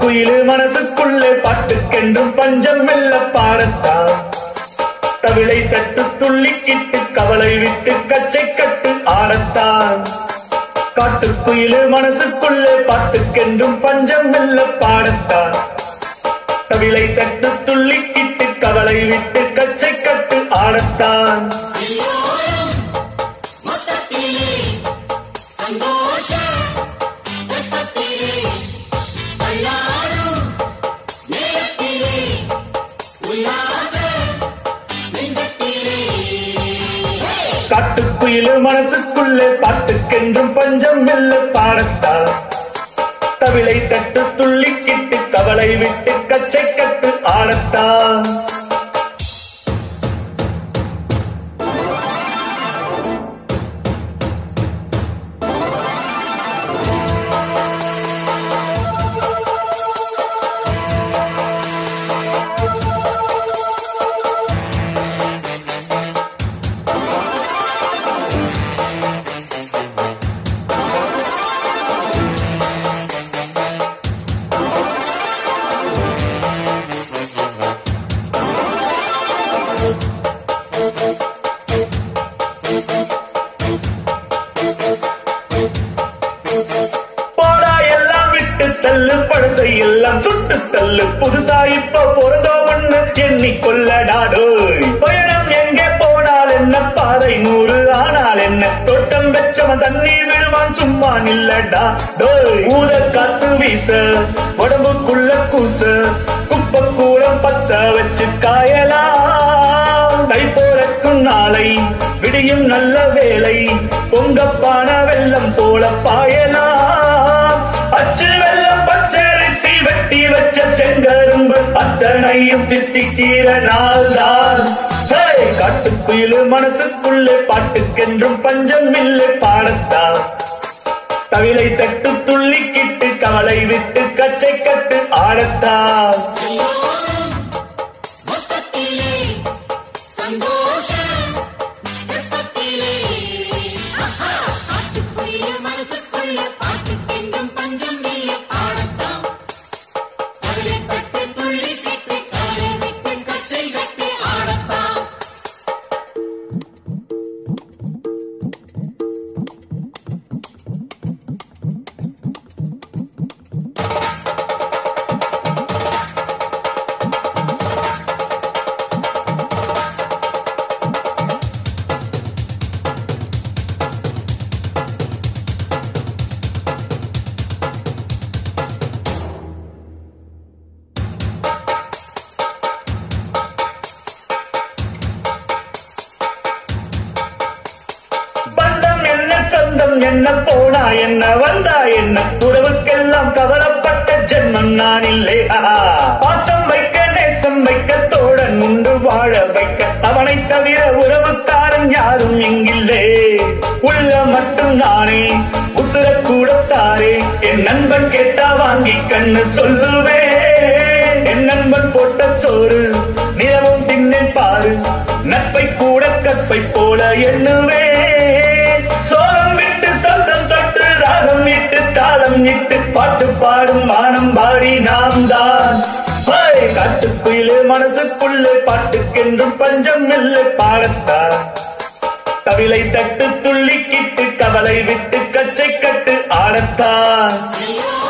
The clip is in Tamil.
காட்டுக்குயிலு மனசுக்குள்ளே பாட்டுக்கென்றும் பஞ்சம் மெல்ல பாடத்தான் தவிளை தட்டு துள்ளிக்கிட்டு கவலை விட்டு கச்சை கட்டு ஆடத்தான் காட்டுக்குயிலு மனசுக்குள்ளே பாட்டுக்கென்றும் பஞ்சம் மெல்ல பாடத்தான் தவிளை தட்டு துள்ளிக்கிட்டு கவலை விட்டு கச்சை கட்டு ஆடத்தான் எல்லோரும் மொத்தத்திலே சந்தோஷ வெப்பத்திலே தள்ளாடும் நேரத்திலே உல்லாச நெஞ்சத்திலே காட்டுக்குயிலு மனசுக்குள்ளே பாட்டுக்கென்றும் பஞ்சம் மெல்ல பாடத்தான் தவிளை தட்டு துள்ளிக்கிட்டு கவலை விட்டு கச்சை கட்டு ஆடத்தான் போடா எல்லாம் விட்டு தள்ளு பழசை எல்லாம் சுட்டு தள்ளு புதுசா இப்ப பிறந்தோம்னு எண்ணிக்கொள்ளடாடோய் பயணம் எங்கே போனால் என்ன பாதை நூறு ஆனால் என்ன தோட்டம் வெச்சவன் தண்ணீர் விழுவான் சும்மா நில்லடா டோய் ஊத காத்து வீச உடம்புக்குள்ள கூச குப்பை கூடம் பத்த வச்சு காயலாம் கை போறக்கும் நாளை விடியும் நல்ல வேலை பொங்கப்பான வெள்ளம் போல பாயலாம் அச்சு வெள்ளம் பச்சரிசி வெட்டி வச்ச செங்கரும்பு அத்தனையும் திட்டிக்கீர நாள்தான் ஹே, காட்டுக்குயிலு மனசுக்குள்ளே பாட்டுக்கென்றும் பஞ்சம் இல்லை பாடத்தான் தவிலை தட்டு துள்ளிக்கிட்டு கவலை விட்டு கச்சை கட்டு ஆடத்தான் எல்லோரும் மொத்தத்திலே சந்தோஷ வெப்பத்திலே காட்டுக்குயில மனசுக்குள்ள பாட்டுக்கென்றும் பஞ்சம் இல்லை பாடத்தான் கவலை பட்டு துள்ளி கட்டு காலை விட்டு கச்சை கட்டி ஆடத்தான் பந்தம் என்ன சொந்தம் என்ன போனா என்ன வந்தா என்ன உறவுக்கெல்லாம் கவலைப்பட்ட ஜென்மம் நான் இல்லை ஆஹா. பாசம் வைக்க நேசம் வைக்க தோழன் உண்டு வாழ வைக்க அவனை தவிர உறவுக்காரன் யாரும் இங்கில்லே உள்ள மட்டும் நானே உசுர கூட தாரே என் நண்பன் கேட்டா வாங்கி கண்ணு சொல்லுவேன் என் நண்பன் போட்ட சோறு நிலவும் தின்னேன் பாரு நட்பை கூட கற்பை போல எண்ணுவேன் சோகம் விட்டு சொந்தம் தொட்டு ராகம் விட்டு தாளம் இட்டு பாட்டு பாடும் வானம் பாடி நாம் தான் ஹே, காட்டுக்குயிலே மனசுக்குள்ளே பாட்டுக்கென்றும் பஞ்சம் இல்லை பாடத்தான் தவிலை தட்டு துள்ளிக்கிட்டு கவலை விட்டு கச்சை கட்டு ஆடத்தான் எல்லோரும்